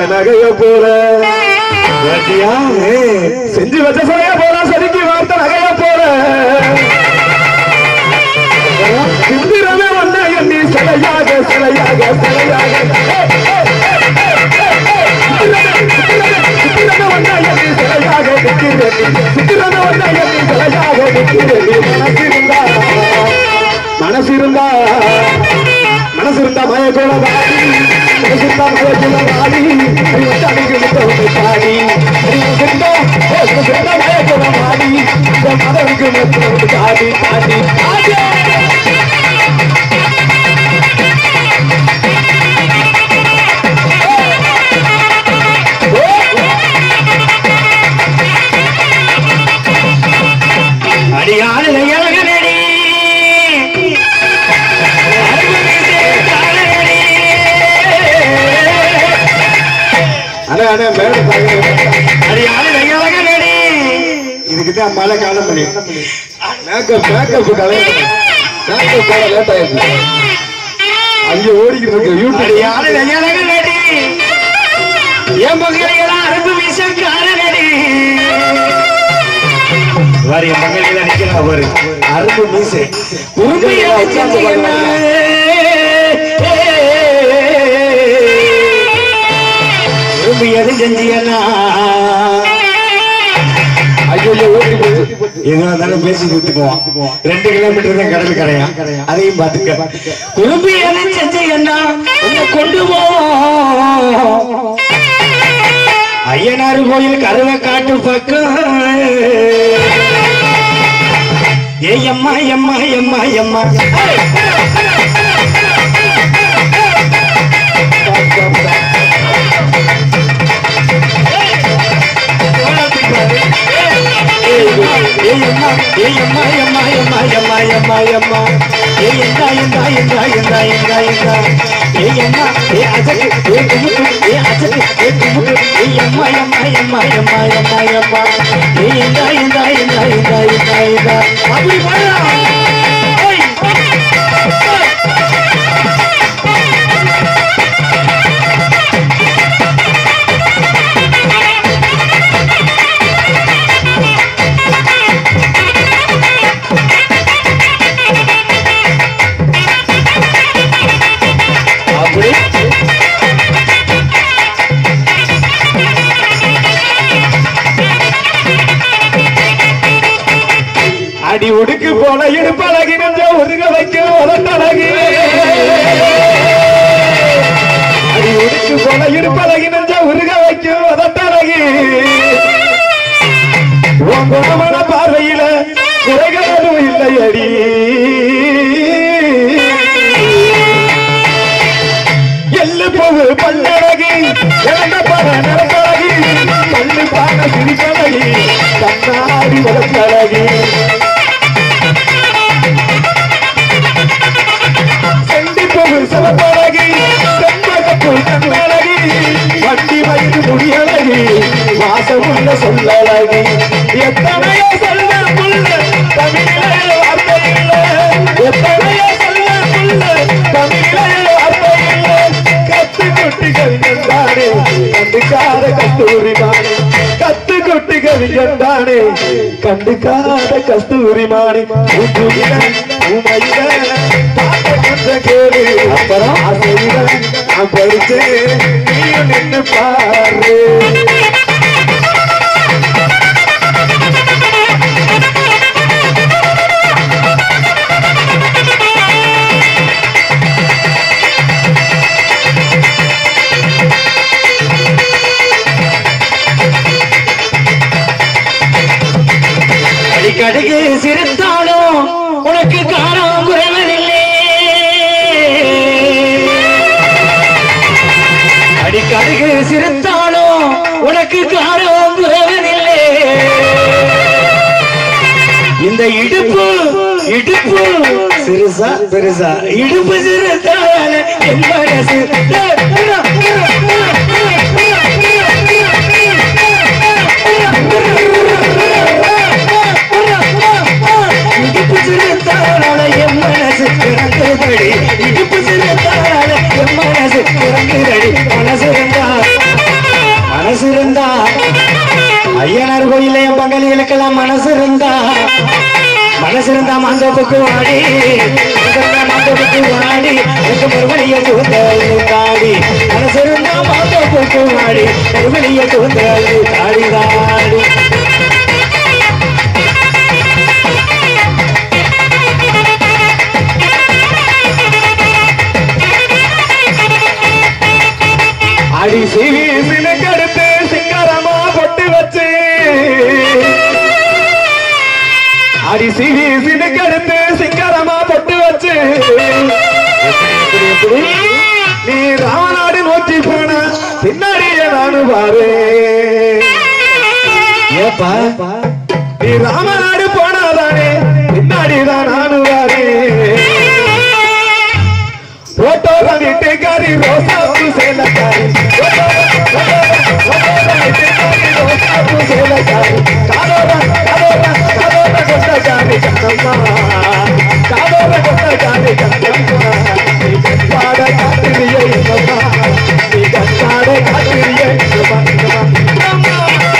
வார்த்த நகைய போல கேட்டியா? ஏய், செஞ்சு வச்ச சதைய போல செதுக்கி வார்த்த நகைய போல சிந்திரமே வந்த எண்ணி சிலையாக சிலையாக சிலையாக ஏய், ஏய், சித்திரமே வந்த எண்ணி சிலையாக நிற்கிறேன் சித்திரமே வந்த எண்ணி சிலையாக நிற்கிறேன் மனசு இருந்தா மனசு இருந்தா மயக்கோட வாடி மனசு இருந்தா மயக்கோட வாடி நீ வந்து அன்னைக்கு விட்ட உன்னை பாடி நீ இருந்தா மனசு இருந்தா மயக்கோட வாடி இந்த மதனுக்கு மத்த ஒரு பாடி பாடி பாடி அடியாள் இளையழகனடி அண்ணா அண்ணா மேடம் அடியாள் இளையழகனடி இதுக்கு தான் மழை காலம் பண்ணி மேக்கப் மேக்கப் கலைய மேக்கப் போட லேட் ஆயிடுச்சு அங்க ஓடிக்கிட்டு இருக்கு யூடியூப் அடியாள் இளையழகனடி என் மகளிகளா அரும்பு வீசக்காரனடி வாரி என் மகளிகள நிக்கிறா பாரு அரும்பு மீசை உருப்பி உட்கார்ந்து என்ன உருப்பி எது செஞ்சியனா ஐயோ ஓடி போச்சு எதுவா இருந்தாலும் பேசி விட்டுக்குவோம் ரெண்டு கிலோமீட்டர் தான் கடல் கரையா அதையும் பாத்துக்க குறும்பி எதை செஞ்சீங்கன்னா உன்னை கொண்டு போவோம் ஐயனார் கோயில் கருவை காட்டு பக்கம் ஏ எம்மா எம்மா எம்மா எம்மா ஏயம்மா ஏயம்மா எம்மா எம்மா எம்மா எம்மா எம்மா ஏ எந்தா எந்தா எந்தா எந்தா எந்தா எந்தா ஏயம்மா ஏ அஜக்கு ஏ குமுக்கு ஏ அஜக்கு ஏ குமுக்கு ஏ எம்மா எம்மா எம்மா எம்மா எம்மா எம்மா ஏ எந்தா எந்தா எந்தா எந்தா எந்தா எந்தா அப்படி பாடலாம் ஏய் அப்படி அடி உடுக்கு போல இடுப்பழகி நெஞ்ச ஒதுங்க வைக்க உதட்டழகி அடி உடுக்கு போல இடுப்பழகி நெஞ்ச உருக வைக்க உதட்டழகி உன் குணமான பார்வையில குறைகள் எதுவும் இல்லை அடி எள்ளு போகு பல்லழகி இறந்த பல நிறப்பழகி பல்லு பான சிரிப்பழகி கண்ணாடி வளர்ப்பழகி செண்டி போகு சிவப்பழகி செண்பகப்பு கண்ணழகி வண்டி வயிறு முடியழகி வாசமுள்ள சொல்லழகி எத்தனையோ சொல்ல புள்ள தமிழிலே வார்த்தை இல்லை எத்தனையோ சொல்ல புள்ள தமிழிலே வார்த்தை இல்லை கத்து குட்டிகள் என்றானே கண்டுக்காத கஸ்தூரி மாணி கத்து குட்டிகள் என்றானே கண்டுக்காத கஸ்தூரி மாணி உங்குயில உமையில பார்த்த கொஞ்சம் கேளு அப்புறம் ஆசையில நான் படிச்சேன் நீயும் நின்னு பாரு அடிக்கடுகு சிரித்தாலும் உனக்கு காணாம குறைவதில்லை அடிக்கடுகு சிரித்தாலும் உனக்கு காணாம குறைவதில்லை இந்த இடுப்பு இடுப்பு சிறுசா பெருசா இடுப்பு சிறுத்தால என் மனசு இடுப்பு சிறுத்தால என் மனசு பிறந்தபடி இடுப்பு சிறுத்தால என் மனசு பிறந்தபடி மனசு இருந்தா மனசு இருந்தா மனசு இருந்தா மாந்தோப்புக்கு வாடி மனசு இருந்தா மாந்தோப்புக்கு வாடி எனக்கு மறுபடிய தூந்தல் தாடி மனசு இருந்தா மாந்தோப்புக்கு வாடி மறுபடிய தூந்தல் தாடி தாடி அடி சிவி சிலுக்கெடுத்து சிங்கரமா பொட்டு வச்சு அடி சிவி சிலுக்கெடுத்து சிங்கரமா பொட்டு வச்சு எப்படி, எப்படி? நீ ராமநாடு நோக்கி போன பின்னாடியே நானு பாரு ஏப்பா நீ ராமநாடு போனாதானே பின்னாடிதான் நானு பாரு போட்டோ வீட்டுக்காரி ரோசாப்பு சேலக்காரி ரோசாப்பு சேலக்காரி காதோர காதோர காதோர கொண்டக்காரி கண்ணம்மா காதோர கொண்டக்காரி கண்ணம்மா நீ கண்பாட காத்திரியே இன்னம்மா நீ கண்பாட காத்திரியே இன்னம்மா இன்னம்மா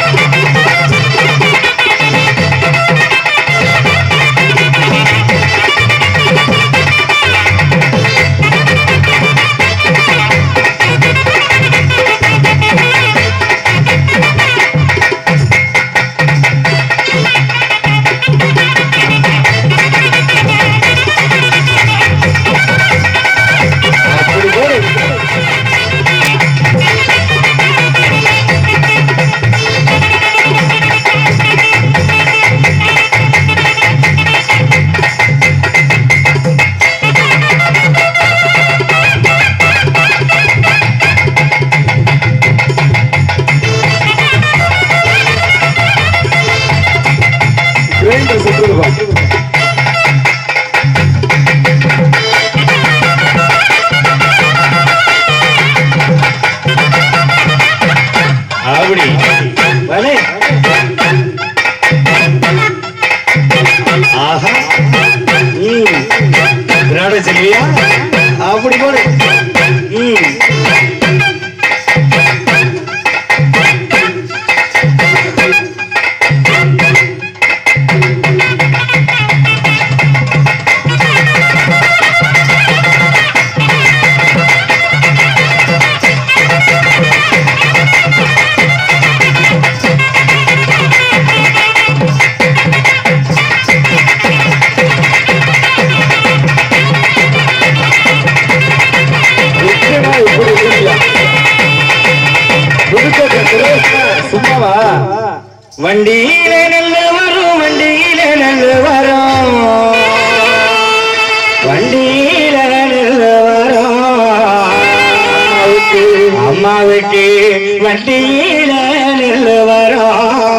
அப்படி போடு கிரைண்டர் சுற்றுதுப்பா அப்படி வலே ஆஹா ம் விராட செல்வியா அப்படி போடு ம் நிச்சயமா இப்படி இல்லையா புதுக்கோட்டை சுரேஷ்னா சும்மாவா வண்டியில நல்ல வரும் வண்டியில நல்ல வரும் வண்டியில நல்ல வரும் அம்மாவுக்கு வண்டியில நல்ல வரும்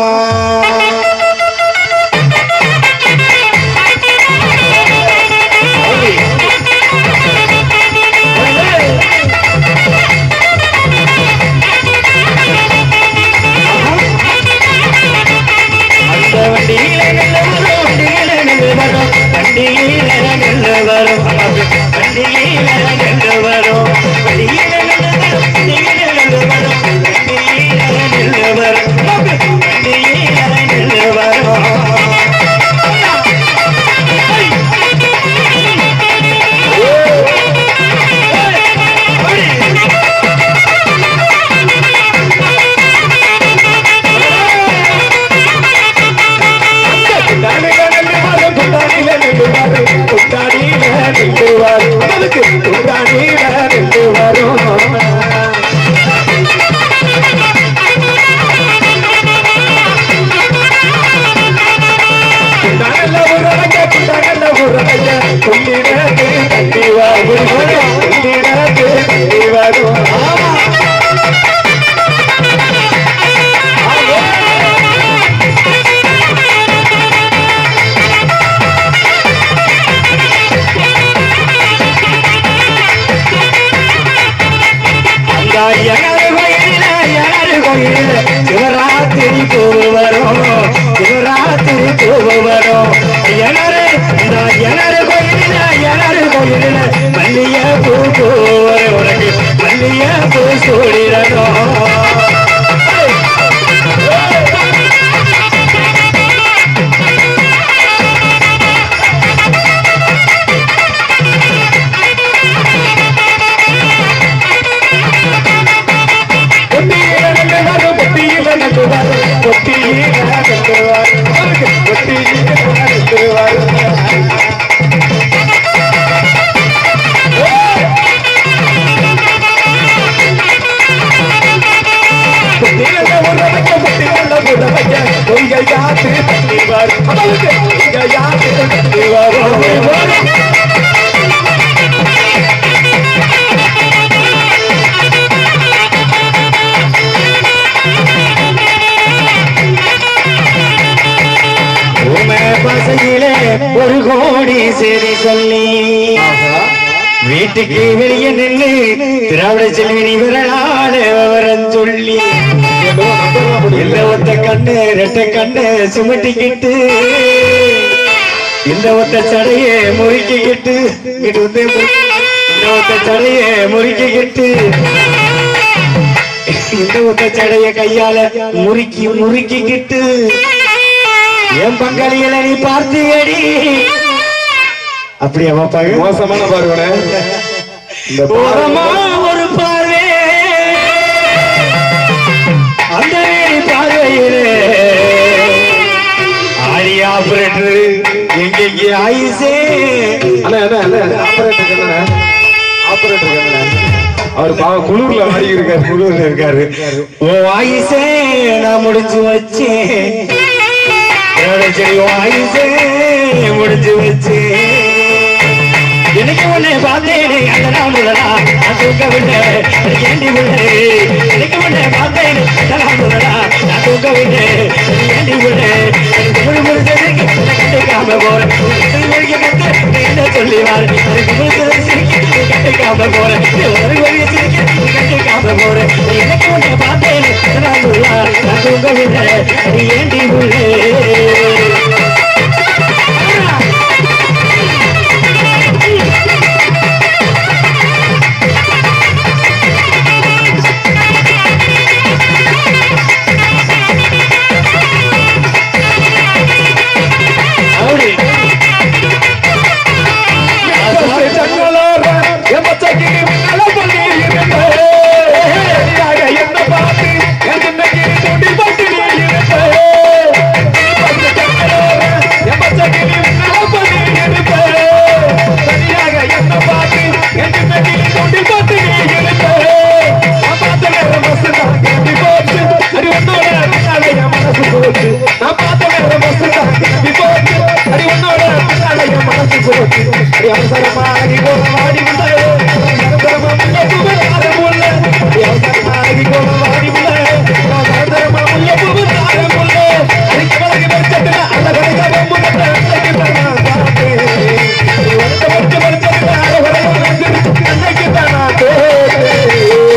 அந்த வண்டியில நல்ல வரும் வண்டியில நல்ல வரும் வண்டியில நல்ல வரும் வண்டியில நல்ல வரும் வண்டியில நல்ல வரும் வண்டியில நல்ல வரும் வண்டியில நல்ல வரும் வண்டியில நல்ல வரும் குண்டாடியில நின்று வரும் குண்டாடியில நின்று வரும் குண்டாடியில நின்று வரும் அதுக்கு குண்டாடியில நின்று வரும் குண்டாடல்ல உருளைங்க குண்டாடல்ல உருளைங்க குண்டிடத்து கட்டி வரும் குண்டிடத்து கட்டி வரும் அந்த எனது கோயில எனது கோயில சிவராத்திரி பூவு வரும் சிவராத்திரி பூவு வரும் எனது இந்த எனது கோயில எனது கோயில மல்லிய பூ பூ வரும் உனக்கு மல்லிய பூ சூடிடணும் வீட்டுக்கு வெளியே நின்று திராவிட செல்வி நீ விரலாட விவரம் சொல்லி இந்த ஒத்த கண்ணு ரெட்ட கண்ணு சுமட்டிக்கிட்டு இந்த ஒத்த சடைய முறுக்கிக்கிட்டு இங்கிட்டு வந்து மு- இந்த ஒத்த சடைய முறுக்கிக்கிட்டு இந்த ஒத்த சடைய கையால முறுக்கி முறுக்கிக்கிட்டு என் பங்காளிகளை நீ பார்த்தியடி அப்படியா பாப்பாங்க மோசமான பார்வனே இந்த ஓரமா பார்வை ஒரு பார்வை அந்த வேலி பார்வையிலே ஆடி ஆபரேட்டர் எங்கெங்கே ஆயிசே அண்ணா அண்ணா அண்ணா ஆபரேட்டர் கண்ணா ஆபரேட்டர் கண்ணா அவர் பாவம் குளூர்ல மாறி இருக்காரு குளூர்ல இருக்காரு ஓ ஆயிசே நான் முடிஞ்சு வச்சேன் என்னோட சரி ஓ ஆயிசே முடிஞ்சு வச்சேன் எனக்கு உன்னை பார்த்தேனே அந்த நான் உள்ளடா நான் தூக்கவில்லை எனக்கு ஏண்டி உள்ளே எனக்கு உன்னை பார்த்தேனே அந்த நான் உள்ளடா நான் தூக்கவில்லை எனக்கு ஏண்டி உள்ளே எனக்கு முழு முழுசதுக்கு என்னை கண்டுக்காம போறேன் உங்களுக்கு கத்து நீ என்ன சொல்லி வாரு எனக்கு முழுசது சிரிக்க நீ கண்டுக்காம போறேன் நீ ஒரு வழியை சிரிக்க நீ கண்டுக்காம போறேன் எனக்கு உன்னை பார்த்தேனே அந்த நான் உள்ளா நான் தூக்கவில்லை நீ ஏண்டி உள்ளே அப்படி சங்கலோர எமச்சகி அலபலி இருந்தே சரியாக என்ன பார்த்து என்னைக்கு துடி பட்டு இருந்தே சங்கலோர எமச்சகி அலபலி இருந்தே சரியாக என்ன பார்த்து என்னைக்கு துடி பட்டு இருந்தே நான் பார்த்த நேரம் பஸ் தான் கிளம்பி போச்சு அது உன்னோட பின்னாலே என் மனசு போச்சு நான் பார்த்த நேரம் பஸ் தான் கிளம்பி போச்சு அது உன்னோட பின்னாலே என் மனசு போச்சு அது அவசரமாகி கோலவாடி உள்ளே அவசரமா முள்ள புகழார முள்ள அவசரமாகி கோலவாடி உள்ள அவசரமா முள்ள புகழார முள்ள அது கவலைக்கு வச்சதுல அந்த கடைக்காக முன்னத்தை அன்னைக்கு தான் நான் பார்த்தேன் நீ வருத்த வருத்த வருத்ததுல அரை வந்து அன்னைக்கு தான் நான் தோற்றேன்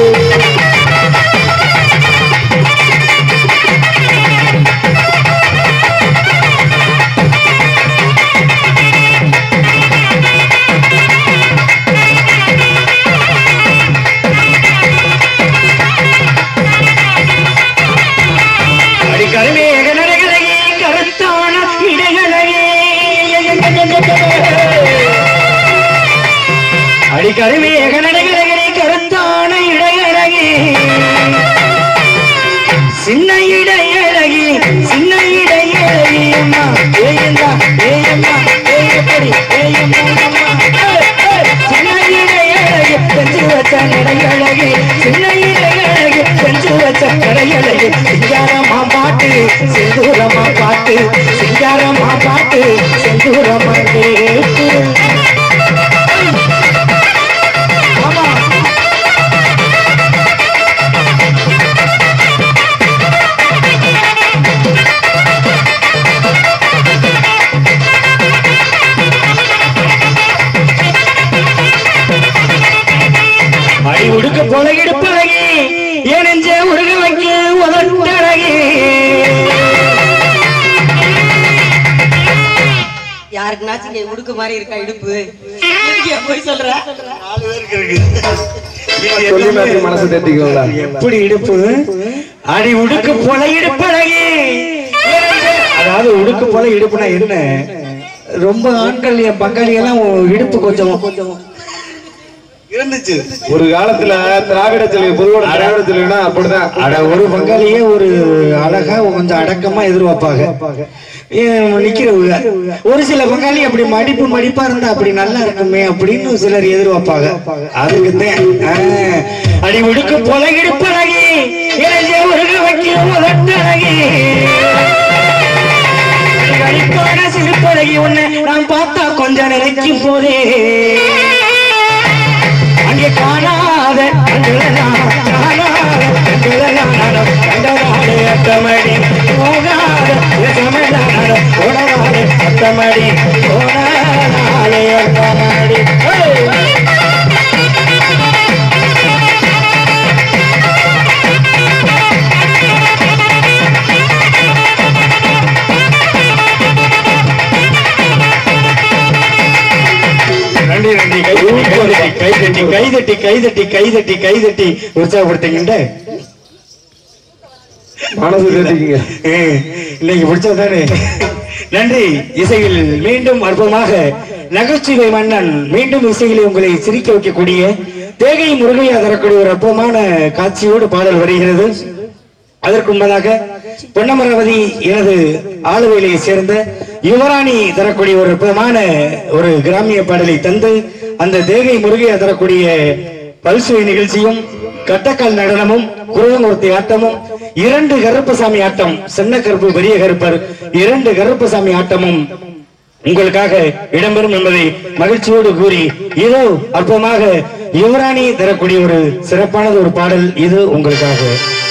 அடிக்கருமேக நடைகளகி கருத்தான இடைகளகி அடிக்கருமேக நடைகளகி கருத்தான இடையழகி சின்ன இடையழகி சின்ன இடையழகி அம்மா ஏயம்மா ஏயம்மா ஏயப்படி ஏயம்மா அம்மா ஏய், ஏய், சின்ன இடையழகி செஞ்சு வச்ச நடையழகி சின்ன இடையழகி செஞ்சு வச்ச நடையழகி சிங்காரமா பாட்டு செந்தூரமா பாட்டு சிங்காரமா பாட்டு செந்தூரமா கேட்டு ஆமா அடி உடுக்க போல இடுப்பழகி என் நெஞ்ச உருக வைக்க உதட்டழகி யாருக்குனாச்சும் இங்க உடுக்கு மாதிரி இருக்கா இடுப்பு எதுக்கு ஏன் போய் சொல்ற சொல்லி மாதிரி மனசு தேத்திக்கோங்களா எப்படி இடுப்பு அடி உடுக்கு போல இடுப்பழகி என் நெஞ்ச- அதாவது உடுக்கு போல இடுப்புனா என்ன ரொம்ப ஆண்கள் என் பங்காளி எல்லாம் உன் இடுப்பு கொஞ்சம் கொஞ்சம் இருந்துச்சு ஒரு காலத்துல திராவிட செல்வி பொதுவோட திராவிட செல்வினா அப்படிதான் அட ஒரு பங்காளியே ஒரு அழகா கொஞ்சம் அடக்கமா எதிர்பார்ப்பாங்க ஏன் நிக்கிறவங்க ஒரு சில பங்காளி அப்படி மடிப்பு மடிப்பா இருந்தா அப்படி நல்லா இருக்குமே அப்படின்னு சிலர் எதிர்பார்ப்பாங்க அதுக்கு தான் அடி உடுக்கு பொலகிடுப்பழகி இளைஞ உருக வைக்க உதட்டழகி கழிப்பான சிறுப்பழகி உன்னை நான் பார்த்தா கொஞ்சம் நினைக்கும் போதே அங்கே காணாத கண்களெல்லாம் காணாத கண்களெல்லாம் நடம் கண்டதாலே அத்தமடி போகாத தமிழ்நாடு உணவாலே அத்தமடி போனாலே அத்தமடி கைதட்டி கைதட்டி கைதட்டி உற்சாகப்படுத்துகின்ற மனசு கேட்டுக்கீங்க ஏய், இன்னைக்கு பிடிச்சதானே நன்றி இசையில் மீண்டும் அற்புதமாக நகைச்சுவை மன்னன் மீண்டும் இசையில் உங்களை சிரிக்க வைக்கக்கூடிய தேகை முருகையா தரக்கூடிய ஒரு அற்புதமான காட்சியோடு பாடல் வருகிறது அதற்கு முன்பதாக பொன்னமராவதி எனது ஆளுவையிலே சேர்ந்த யுவராணி தரக்கூடிய ஒரு அற்புதமான ஒரு கிராமிய பாடலை தந்து அந்த தேகை முருகையா தரக்கூடிய பல்சுவை நிகழ்ச்சியும் கட்டக்கால் நடனமும் குருவமூர்த்தி ஆட்டமும் இரண்டு கருப்பசாமி ஆட்டம் சின்ன கருப்பு பெரிய கருப்பர் இரண்டு கருப்பசாமி ஆட்டமும் உங்களுக்காக இடம்பெறும் என்பதை மகிழ்ச்சியோடு கூறி இதோ அற்புதமாக யுவராணி தரக்கூடிய ஒரு சிறப்பானது ஒரு பாடல் இது உங்களுக்காக